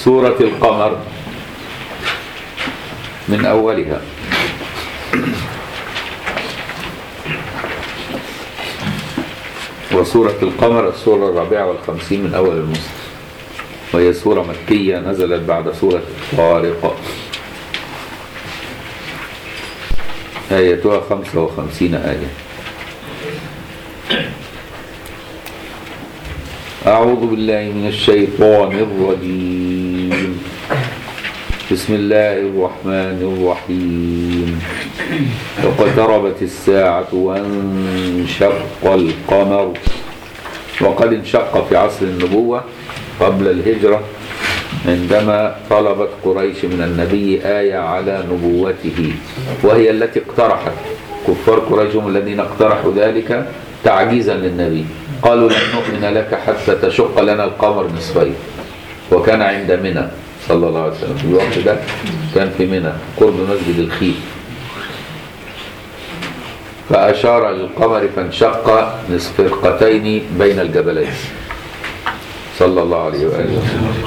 سورة القمر من أولها وسورة القمر السورة الرابعة والخمسين من أول المسلم وهي سورة مكية نزلت بعد سورة الطارق آيتها خمسة وخمسين آية أعوذ بالله من الشيطان الرجيم بسم الله الرحمن الرحيم اقتربت الساعة وانشق القمر وقد انشق في عصر النبوة قبل الهجرة عندما طلبت قريش من النبي آية على نبوته وهي التي اقترحت كفار قريش هم الذين اقترحوا ذلك تعجيزا للنبي قالوا لن نؤمن لك حتى تشق لنا القمر نصفين وكان عند منى صلى الله عليه وسلم في الوقت ده كان في منى قرب مسجد الخيف فأشار للقمر فانشق نصف فرقتين بين الجبلين صلى الله عليه وآله وسلم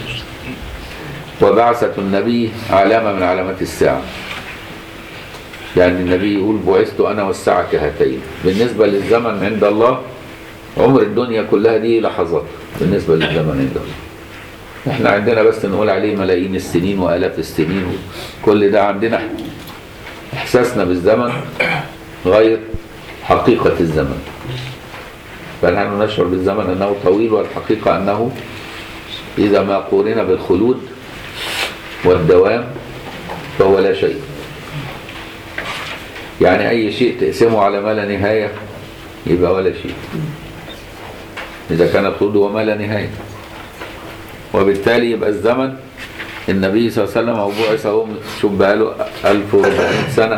وبعثة النبي علامة من علامات الساعة يعني النبي يقول بعثت أنا والساعة كهاتين بالنسبة للزمن عند الله عمر الدنيا كلها دي لحظات بالنسبة للزمن عند الله احنا عندنا بس نقول عليه ملايين السنين وآلاف السنين كل ده عندنا احساسنا بالزمن غير حقيقة الزمن فنحن نشعر بالزمن أنه طويل والحقيقة أنه إذا ما قورن بالخلود والدوام فهو لا شيء يعني أي شيء تقسمه على ما لا نهاية يبقى ولا شيء إذا كان الخلود هو ما لا نهاية وبالتالي يبقى الزمن النبي صلى الله عليه وسلم أو بعث هو شوف بقاله 1400 سنة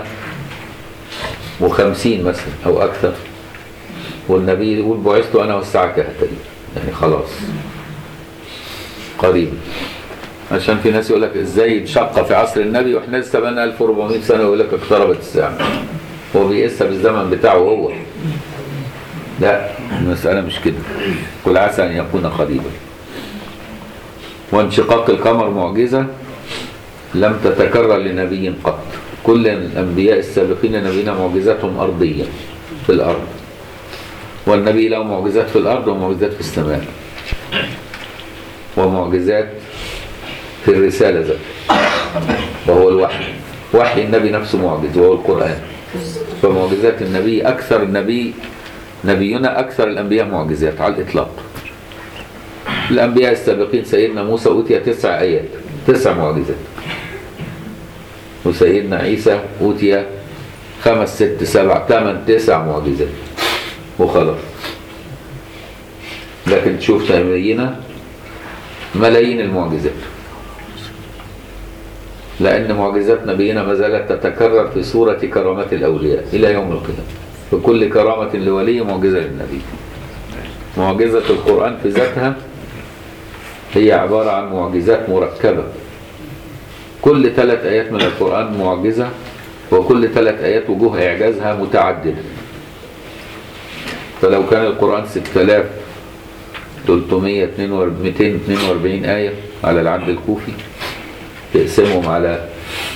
و50 مثلا أو أكثر والنبي يقول بعثت أنا والساعة كهتين يعني خلاص قريب عشان في ناس يقول لك ازاي انشق في عصر النبي واحنا لسه بقى 1400 سنه يقول لك اقتربت الساعه هو بيقيسها بالزمن بتاعه هو لا المساله مش كده كل عسى ان يكون قريبا وانشقاق القمر معجزه لم تتكرر لنبي قط كل الانبياء السابقين نبينا معجزاتهم ارضيه في الارض والنبي له معجزات في الارض ومعجزات في السماء ومعجزات في الرسالة ذات وهو الوحي وحي النبي نفسه معجز وهو القرآن فمعجزات النبي أكثر النبي نبينا أكثر الأنبياء معجزات على الإطلاق الأنبياء السابقين سيدنا موسى أوتي تسع آيات تسع معجزات وسيدنا عيسى أوتي خمس ست سبع ثمان تسع معجزات وخلاص لكن تشوف نبينا ملايين المعجزات لأن معجزات نبينا ما زالت تتكرر في صورة كرامات الأولياء إلى يوم القيامة في كل كرامة لولي معجزة للنبي معجزة القرآن في ذاتها هي عبارة عن معجزات مركبة كل ثلاث آيات من القرآن معجزة وكل ثلاث آيات وجوه إعجازها متعددة فلو كان القرآن 6342 آية على العد الكوفي تقسمهم على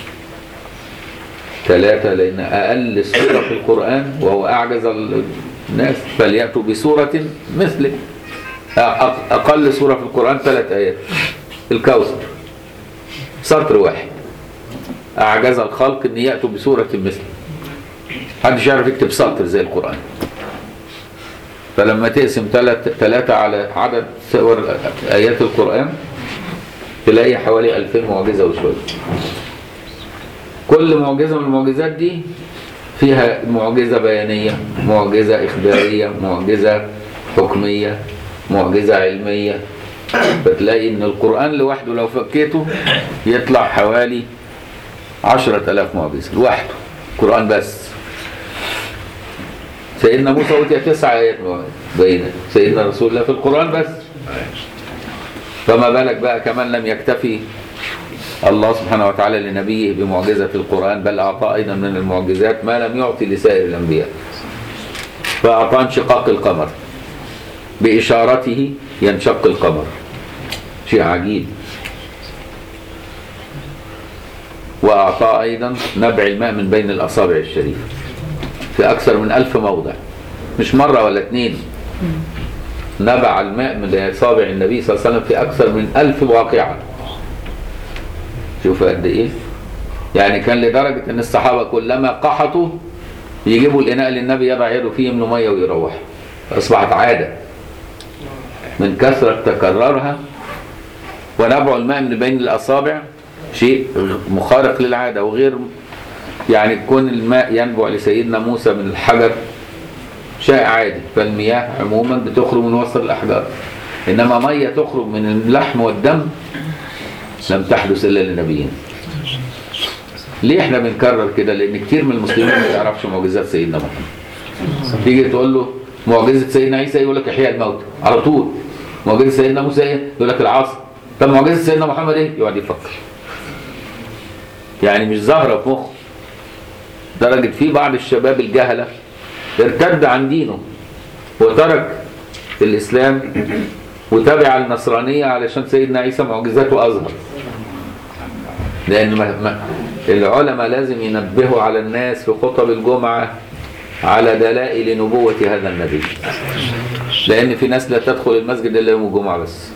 ثلاثة لأن أقل سورة في القرآن وهو أعجز الناس فليأتوا بسورة مثله أقل سورة في القرآن ثلاث آيات الكوثر سطر واحد أعجز الخلق أن يأتوا بسورة مثله محدش يعرف يكتب سطر زي القرآن فلما تقسم ثلاثة على عدد سور آيات القرآن تلاقي حوالي 2000 معجزة وشوية كل معجزة من المعجزات دي فيها معجزة بيانية معجزة إخبارية معجزة حكمية معجزة علمية فتلاقي إن القرآن لوحده لو فكيته يطلع حوالي عشرة ألاف معجزة لوحده قرآن بس سيدنا موسى أوتي تسع آيات بينة سيدنا رسول الله في القرآن بس فما بالك بقى كمان لم يكتفي الله سبحانه وتعالى لنبيه بمعجزة القرآن بل أعطى أيضا من المعجزات ما لم يعطي لسائر الأنبياء فأعطى انشقاق القمر بإشارته ينشق القمر شيء عجيب وأعطاه أيضا نبع الماء من بين الأصابع الشريفة في أكثر من ألف موضع مش مرة ولا اتنين نبع الماء من أصابع النبي صلى الله عليه وسلم في أكثر من ألف واقعة شوف قد إيه يعني كان لدرجة أن الصحابة كلما قحطوا يجيبوا الإناء للنبي يضع يده فيه يملوا مية ويروح أصبحت عادة من كثرة تكررها ونبع الماء من بين الأصابع شيء مخارق للعادة وغير يعني كون الماء ينبع لسيدنا موسى من الحجر شيء عادي فالمياه عموما بتخرج من وسط الأحجار إنما مية تخرج من اللحم والدم لم تحدث إلا للنبيين ليه احنا بنكرر كده لأن كتير من المسلمين ما يعرفش معجزات سيدنا محمد تيجي تقول له معجزة سيدنا عيسى يقول لك إحياء الموت على طول معجزة سيدنا موسى ايه؟ يقول لك العصر طب معجزة سيدنا محمد ايه؟ يقعد يفكر يعني مش ظاهرة في مخه درجة في بعض الشباب الجهلة ارتد عن دينه وترك الإسلام وتابع النصرانية علشان سيدنا عيسى معجزاته أظهر لأن ما ما العلماء لازم ينبهوا على الناس في خطب الجمعة على دلائل نبوة هذا النبي لأن في ناس لا تدخل المسجد إلا يوم الجمعة بس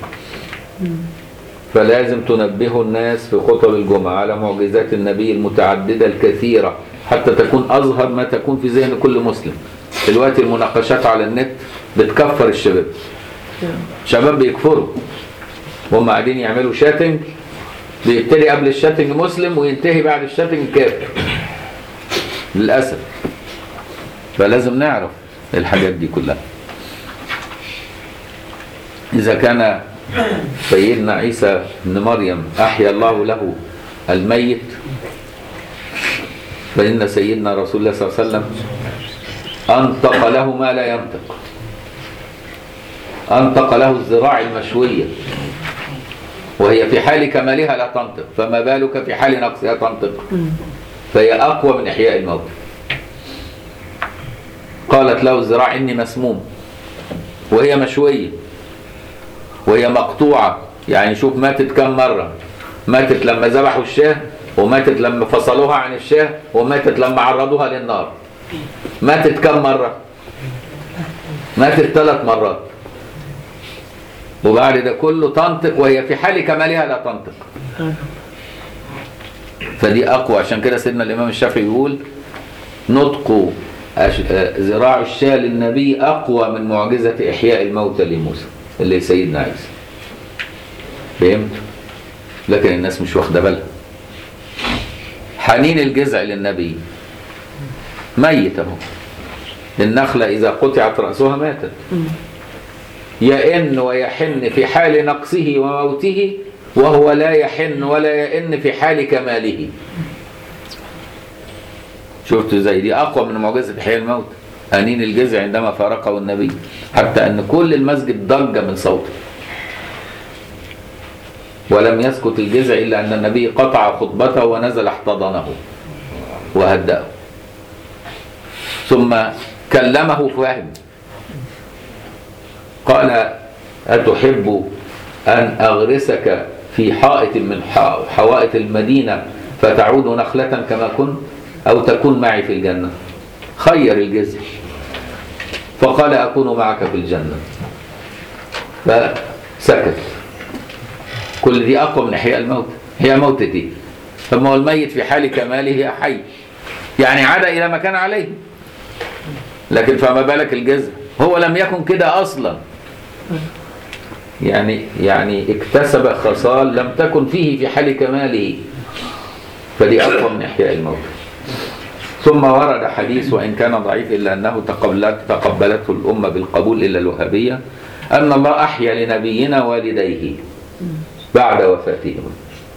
فلازم تنبهوا الناس في خطب الجمعة على معجزات النبي المتعددة الكثيرة حتى تكون أظهر ما تكون في ذهن كل مسلم دلوقتي المناقشات على النت بتكفر الشباب شباب بيكفروا هم قاعدين يعملوا شاتنج بيبتدي قبل الشاتنج مسلم وينتهي بعد الشاتنج كافر للأسف فلازم نعرف الحاجات دي كلها إذا كان سيدنا عيسى بن مريم أحيا الله له الميت فإن سيدنا رسول الله صلى الله عليه وسلم أنطق له ما لا ينطق أنطق له الذراع المشوية وهي في حال كمالها لا تنطق فما بالك في حال نقصها تنطق فهي أقوى من إحياء الموت قالت له الذراع إني مسموم وهي مشوية وهي مقطوعة يعني شوف ماتت كم مرة ماتت لما ذبحوا الشاه وماتت لما فصلوها عن الشاه وماتت لما عرضوها للنار ماتت كم مرة ماتت ثلاث مرات وبعد ده كله تنطق وهي في حال كمالها لا تنطق فدي أقوى عشان كده سيدنا الإمام الشافعي يقول نطق أش- آه، ذراع الشاة للنبي أقوى من معجزة إحياء الموتى لموسى اللي سيدنا عيسى فهمت؟ لكن الناس مش واخدة بالها حنين الجذع للنبي ميت اهو النخلة إذا قطعت رأسها ماتت يئن ويحن في حال نقصه وموته وهو لا يحن ولا يئن في حال كماله شفتوا زي دي أقوى من معجزة إحياء الموت أنين الجذع عندما فارقه النبي حتى أن كل المسجد ضج من صوته ولم يسكت الجذع إلا أن النبي قطع خطبته ونزل احتضنه وهدأه ثم كلمه فهم قال أتحب أن أغرسك في حائط من ح- حوائط المدينة فتعود نخلة كما كنت أو تكون معي في الجنة خير الجزء فقال أكون معك في الجنة فسكت كل دي أقوى من إحياء الموت هي موت دي طب ما هو الميت في حال كماله حي يعني عاد إلى ما كان عليه لكن فما بالك الجزء هو لم يكن كده أصلا يعني يعني اكتسب خصال لم تكن فيه في حال كماله فدي أقوى من إحياء الموت ثم ورد حديث وإن كان ضعيف إلا أنه تقبلت تقبلته الأمة بالقبول إلا الوهابية أن الله أحيا لنبينا والديه بعد وفاتهما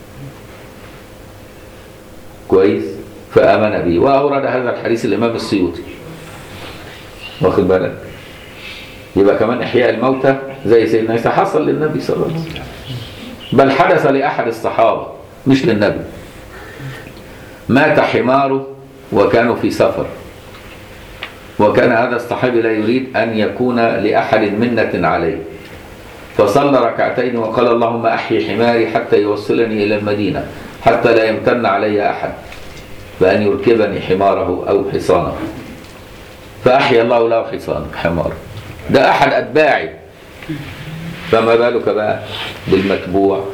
كويس فآمن به وأورد هذا الحديث الإمام السيوطي واخد بالك يبقى كمان إحياء الموتى زي سيدنا عيسى حصل للنبي صلى الله عليه وسلم بل حدث لأحد الصحابة مش للنبي مات حماره وكانوا في سفر وكان هذا الصحابي لا يريد أن يكون لأحد منة عليه فصلى ركعتين وقال اللهم أحيي حماري حتى يوصلني إلى المدينة حتى لا يمتن علي أحد بأن يركبني حماره أو حصانه فأحيا الله له حصان حمار ده أحد أتباعي فما بالك بقى بالمتبوع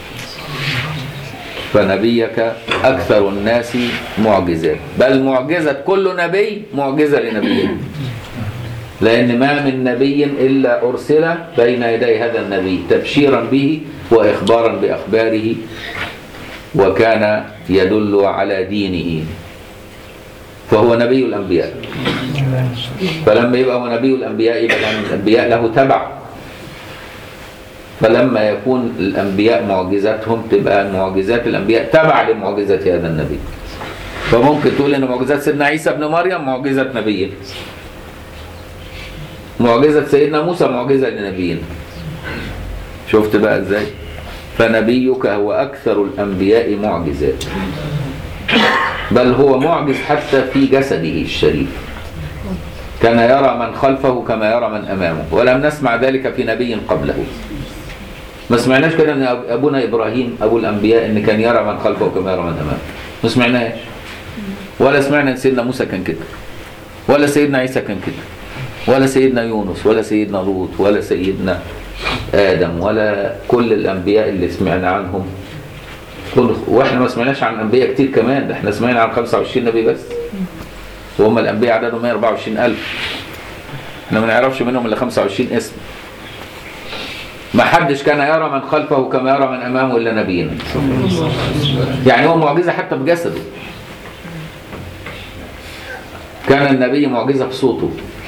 فنبيك أكثر الناس معجزات بل معجزة كل نبي معجزة لنبيه لأن ما من نبي إلا أرسل بين يدي هذا النبي تبشيرا به وإخبارا بأخباره وكان يدل على دينه فهو نبي الأنبياء فلما يبقى هو نبي الأنبياء يبقى الأنبياء له تبع فلما يكون الأنبياء معجزاتهم تبقى معجزات الأنبياء تبع لمعجزة هذا النبي فممكن تقول إن معجزات سيدنا عيسى ابن مريم معجزة نبيين معجزة سيدنا موسى معجزة لنبيين شفت بقى ازاي فنبيك هو أكثر الأنبياء معجزات بل هو معجز حتى في جسده الشريف كان يرى من خلفه كما يرى من أمامه ولم نسمع ذلك في نبي قبله ما سمعناش كده ان ابونا ابراهيم ابو الانبياء ان كان يرى من خلفه كما يرى من امامه ما سمعناش ولا سمعنا ان سيدنا موسى كان كده ولا سيدنا عيسى كان كده ولا سيدنا يونس ولا سيدنا لوط ولا سيدنا ادم ولا كل الانبياء اللي سمعنا عنهم كل واحنا ما سمعناش عن انبياء كتير كمان ده احنا سمعنا عن 25 نبي بس وهم الانبياء عددهم 124000 احنا ما نعرفش منهم الا 25 اسم ما حدش كان يرى من خلفه كما يرى من امامه الا نبينا يعني هو معجزه حتى بجسده كان النبي معجزه بصوته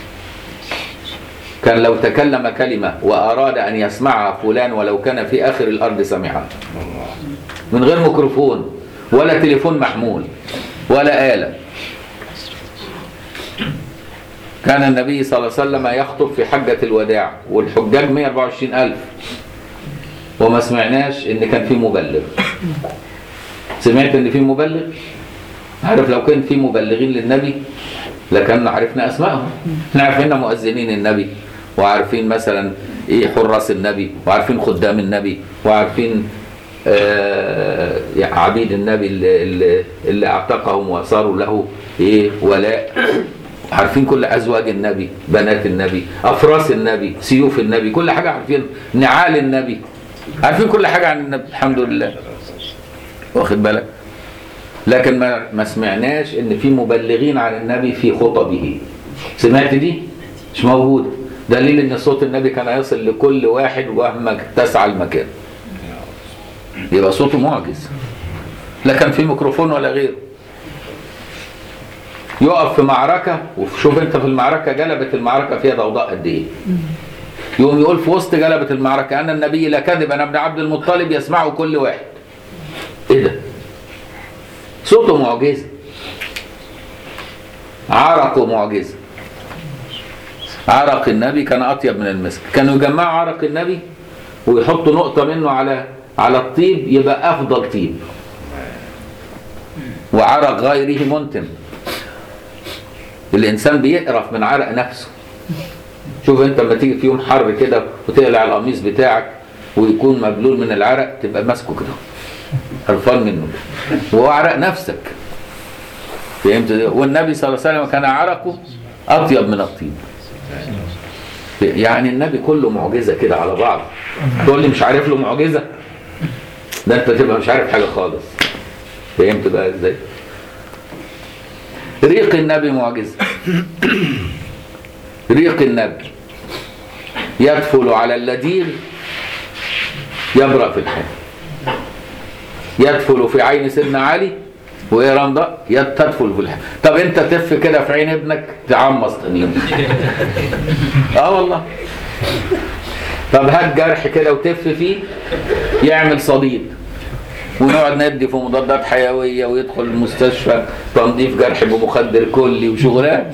كان لو تكلم كلمه واراد ان يسمعها فلان ولو كان في اخر الارض سمعها من غير ميكروفون ولا تليفون محمول ولا آلة كان النبي صلى الله عليه وسلم يخطب في حجة الوداع والحجاج 124 ألف وما سمعناش ان كان في مبلغ سمعت ان في مبلغ عارف لو كان في مبلغين للنبي لكان عرفنا اسمائهم احنا عارفين مؤذنين النبي وعارفين مثلا ايه حراس النبي وعارفين خدام النبي وعارفين آه عبيد النبي اللي, اللي, اللي اعتقهم وصاروا له ايه ولاء عارفين كل ازواج النبي بنات النبي افراس النبي سيوف النبي كل حاجه عارفين نعال النبي عارفين كل حاجه عن النبي الحمد لله واخد بالك لكن ما ما سمعناش ان في مبلغين عن النبي في خطبه سمعت دي مش موجود دليل ان صوت النبي كان يصل لكل واحد ومهما اتسع المكان يبقى صوته معجز لا كان في ميكروفون ولا غيره يقف في معركة وشوف انت في المعركة جلبت المعركة فيها ضوضاء قد ايه يقوم يقول في وسط جلبة المعركة أن النبي لا كذب أنا ابن عبد المطلب يسمعه كل واحد ايه ده صوته معجزة عرقه معجزة عرق النبي كان أطيب من المسك كانوا يجمعوا عرق النبي ويحطوا نقطة منه على على الطيب يبقى أفضل طيب وعرق غيره منتن الإنسان بيقرف من عرق نفسه شوف انت لما تيجي في يوم حر كده وتقلع القميص بتاعك ويكون مبلول من العرق تبقى ماسكه كده قرفان منه وهو عرق نفسك فهمت ده؟ والنبي صلى الله عليه وسلم كان عرقه اطيب من الطيب يعني النبي كله معجزه كده على بعض تقول لي مش عارف له معجزه ده انت تبقى مش عارف حاجه خالص فهمت بقى ازاي ريق النبي معجزه ريق النبي يدفل على اللديغ يبرأ في الحال يدفل في عين سيدنا علي وايه رمضة تدفل في الحال طب انت تف كده في عين ابنك تعمص تنين اه والله طب هات جرح كده وتف فيه يعمل صديد ونقعد ندي في مضادات حيويه ويدخل المستشفى تنظيف جرح بمخدر كلي وشغلان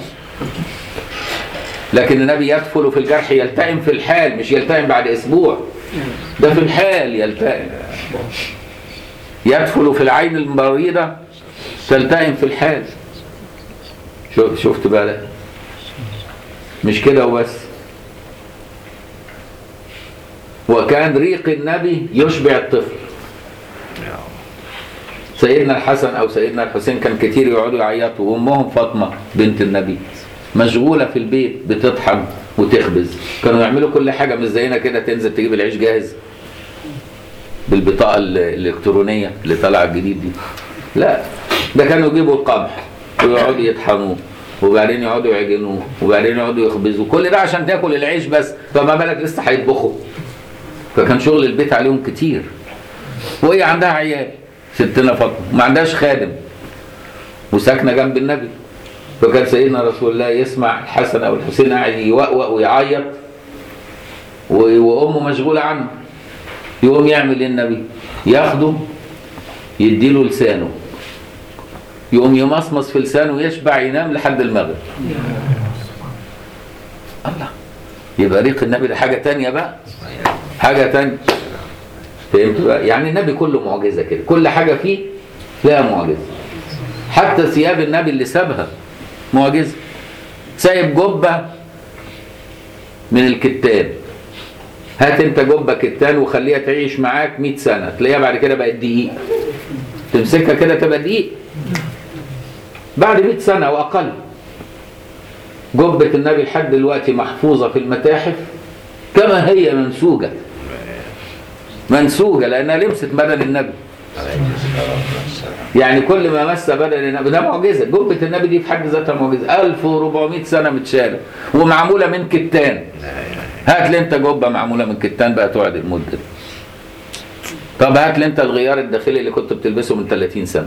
لكن النبي يدخل في الجرح يلتئم في الحال مش يلتئم بعد اسبوع ده في الحال يلتئم يدخل في العين المريضة تلتئم في الحال شفت بقى ده مش كده وبس وكان ريق النبي يشبع الطفل سيدنا الحسن او سيدنا الحسين كان كتير يقعدوا يعيطوا وامهم فاطمه بنت النبي مشغوله في البيت بتطحن وتخبز كانوا يعملوا كل حاجه مش زينا كده تنزل تجيب العيش جاهز بالبطاقه ال- الالكترونيه اللي طالعه الجديد دي لا ده كانوا يجيبوا القمح ويقعدوا يطحنوه وبعدين يقعدوا يعجنوه وبعدين يقعدوا يخبزوا كل ده عشان تاكل العيش بس فما بالك لسه هيطبخوا فكان شغل البيت عليهم كتير وهي عندها عيال ستنا فاطمه ما عندهاش خادم وساكنه جنب النبي فكان سيدنا رسول الله يسمع الحسن او الحسين قاعد يوقوق ويعيط و- وامه مشغوله عنه يقوم يعمل ايه النبي ياخده يديله لسانه يقوم يمصمص في لسانه ويشبع ينام لحد المغرب الله يبقى ريق النبي ده حاجه تانية بقى حاجه تانية فهمت بقى يعني النبي كله معجزه كده كل حاجه فيه لها معجزه حتى ثياب النبي اللي سابها معجزه سايب جبه من الكتان هات انت جبه كتان وخليها تعيش معاك 100 سنه تلاقيها بعد كده بقت دقيق تمسكها كده تبقى دقيق بعد 100 سنه او اقل جبه النبي لحد دلوقتي محفوظه في المتاحف كما هي منسوجه منسوجه لانها لمست بدن النبي يعني كل ما مس بدن النبي ده معجزه جبه النبي دي في حد ذاتها معجزه 1400 سنه متشاله ومعموله من كتان هات لي انت جبه معموله من كتان بقى تقعد المده دي. طب هات لي انت الغيار الداخلي اللي كنت بتلبسه من 30 سنه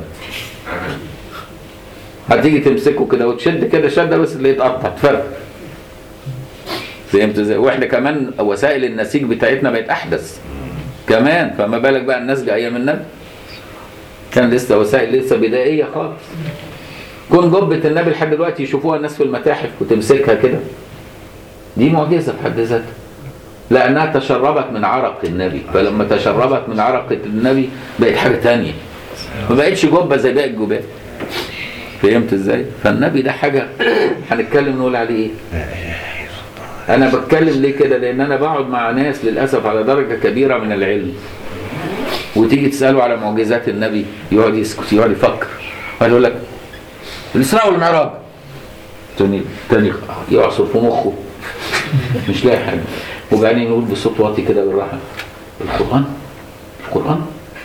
هتيجي تمسكه كده وتشد كده شده بس اللي يتقطع تفرق فهمت ازاي واحنا كمان وسائل النسيج بتاعتنا بقت احدث كمان فما بالك بقى النسج ايام النبي كان لسه وسائل لسه بدائيه خالص كون جبة النبي لحد دلوقتي يشوفوها الناس في المتاحف وتمسكها كده دي معجزة في حد ذاتها لأنها تشربت من عرق النبي فلما تشربت من عرق النبي بقت حاجة تانية ما بقتش جبة زي باقي الجبال فهمت ازاي؟ فالنبي ده حاجة هنتكلم نقول عليه ايه؟ انا بتكلم ليه كده لان انا بقعد مع ناس للاسف على درجه كبيره من العلم وتيجي تساله على معجزات النبي يقعد يسكت يقعد يفكر يقعد يقول لك الاسراء والمعراج تاني تاني يعصر في مخه مش لاقي حاجه وبعدين يقول بصوت واطي كده بالراحه القران القران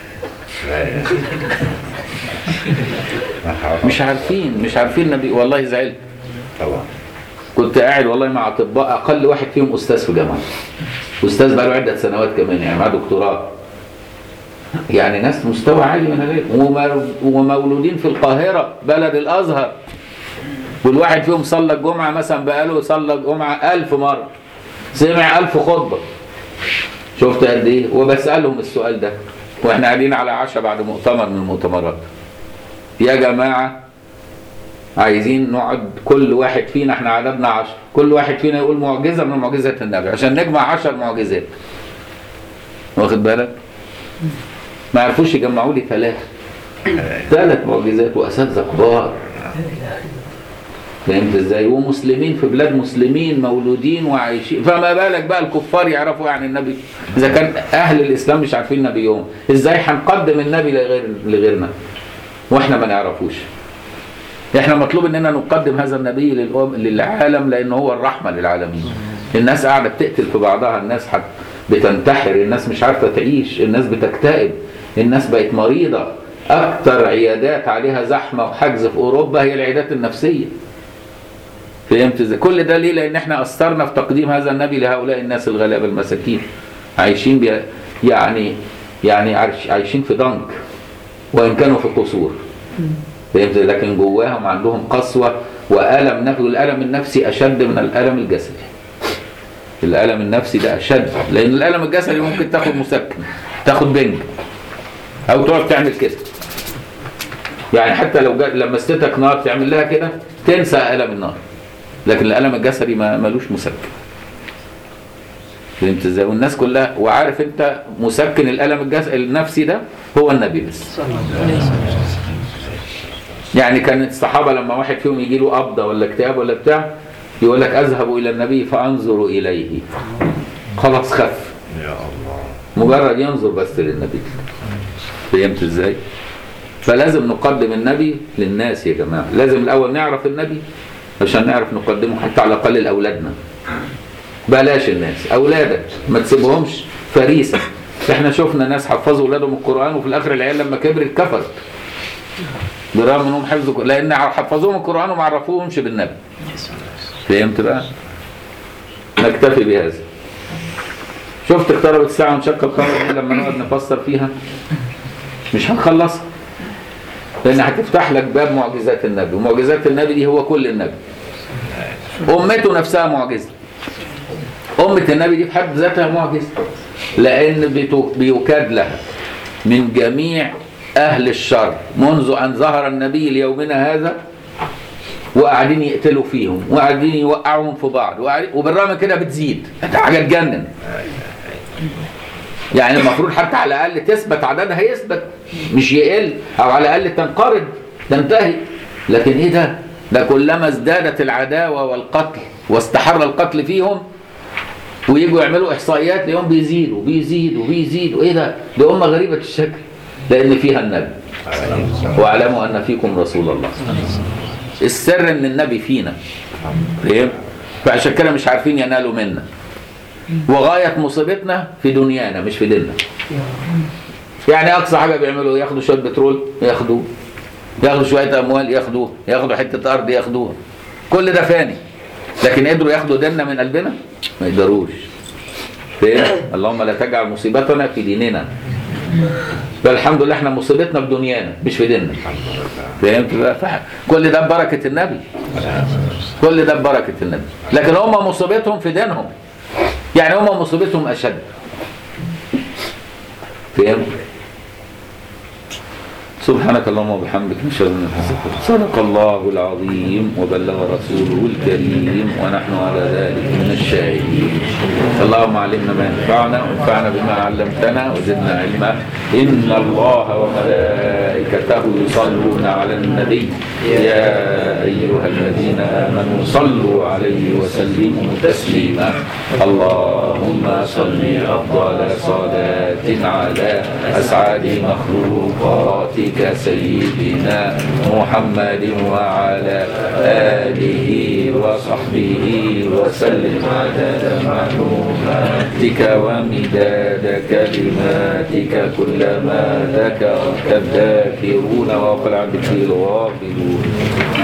مش عارفين مش عارفين النبي والله زعلت طبعا كنت قاعد والله مع اطباء اقل واحد فيهم استاذ في جامعه استاذ بقى له عده سنوات كمان يعني معاه دكتوراه يعني ناس مستوى عالي من العلم وم- ومولودين في القاهره بلد الازهر والواحد فيهم صلى الجمعه مثلا بقاله صلى الجمعه ألف مره سمع ألف خطبه شفت قد ايه وبسالهم السؤال ده واحنا قاعدين على عشاء بعد مؤتمر من المؤتمرات يا جماعه عايزين نقعد كل واحد فينا احنا عددنا عشر كل واحد فينا يقول معجزة من معجزات النبي عشان نجمع عشر معجزات واخد بالك ما عرفوش يجمعوا لي ثلاثة ثلاث معجزات وأساتذة كبار فهمت ازاي ومسلمين في بلاد مسلمين مولودين وعايشين فما بالك بقى الكفار يعرفوا عن النبي اذا كان اهل الاسلام مش عارفين نبيهم ازاي هنقدم النبي لغير لغيرنا واحنا ما نعرفوش احنا مطلوب اننا نقدم هذا النبي للأم للعالم لانه هو الرحمه للعالمين الناس قاعده بتقتل في بعضها الناس حت بتنتحر الناس مش عارفه تعيش الناس بتكتئب الناس بقت مريضه اكتر عيادات عليها زحمه وحجز في اوروبا هي العيادات النفسيه فهمت ازاي كل ده ليه لان احنا اثرنا في تقديم هذا النبي لهؤلاء الناس الغلابه المساكين عايشين بي يعني يعني عايش- عايشين في ضنك وان كانوا في قصور فهمت لكن جواهم عندهم قسوة وألم نفسي والألم النفسي أشد من الألم الجسدي الألم النفسي ده أشد لأن الألم الجسدي ممكن تاخد مسكن تاخد بنج أو تقعد تعمل كده يعني حتى لو جا- لمستك نار تعمل لها كده تنسى ألم النار لكن الألم الجسدي ما ملوش مسكن فهمت ازاي والناس كلها وعارف انت مسكن الالم الجسدي النفسي ده هو النبي بس يعني كانت الصحابة لما واحد فيهم يجي له قبضة ولا اكتئاب ولا بتاع يقول لك أذهب إلى النبي فأنظر إليه خلاص خف يا الله مجرد ينظر بس للنبي فهمت ازاي؟ فلازم نقدم النبي للناس يا جماعة لازم الأول نعرف النبي عشان نعرف نقدمه حتى على الأقل لأولادنا بلاش الناس أولادك ما تسيبهمش فريسة احنا شفنا ناس حفظوا أولادهم القرآن وفي الآخر العيال لما كبرت كفرت برغم انهم حفظوا لان حفظوهم القرآن وما عرفوهمش بالنبي فهمت بقى؟ نكتفي بهذا شفت اقتربت الساعة وانشق القمر دي لما نقعد نفسر فيها مش هنخلصها لان هتفتح لك باب معجزات النبي ومعجزات النبي دي هو كل النبي امته نفسها معجزه امه النبي دي في حد ذاتها معجزه لان بتو- بيكاد لها من جميع اهل الشر منذ ان ظهر النبي ليومنا هذا وقاعدين يقتلوا فيهم وقاعدين يوقعوهم في بعض وقاعدين- وبالرغم من كده بتزيد ده حاجه تجنن يعني المفروض حتى على الاقل تثبت عددها يثبت مش يقل او على الاقل تنقرض تنتهي لكن ايه ده ده كلما ازدادت العداوه والقتل واستحر القتل فيهم ويجوا يعملوا احصائيات ليوم بيزيد وبيزيد وبيزيد وايه ده دي امه غريبه الشكل لان فيها النبي واعلموا ان فيكم رسول الله السر ان النبي فينا فاهم فعشان كده مش عارفين ينالوا منا وغايه مصيبتنا في دنيانا مش في ديننا يعني اقصى حاجه بيعملوا ياخدوا شويه بترول ياخدوه ياخدوا شويه اموال ياخدوه ياخدوا حته ارض ياخدوها كل ده فاني لكن قدروا ياخدوا ديننا من قلبنا ما يقدروش فاهم اللهم لا تجعل مصيبتنا في ديننا فالحمد لله احنا مصيبتنا في دنيانا مش في ديننا فهمت بقى فح- كل ده ببركه النبي كل ده ببركه النبي لكن هم مصيبتهم في دينهم يعني هم مصيبتهم اشد فهمت سبحانك اللهم وبحمدك نشهد ان لا اله الا انت صدق الله العظيم وبلغ رسوله الكريم ونحن على ذلك من الشاهدين اللهم علمنا ما ينفعنا وانفعنا بما علمتنا وزدنا علما ان الله وملائكته يصلون على النبي يا ايها الذين امنوا صلوا عليه وسلموا تسليما اللهم صل افضل صلاه على اسعد مخلوقاتك سيدنا محمد وعلى آله وصحبه وسلم عدد معلوماتك ومداد كلماتك كلما ذكرك الذاكرون وقل عن ذكر الغافلون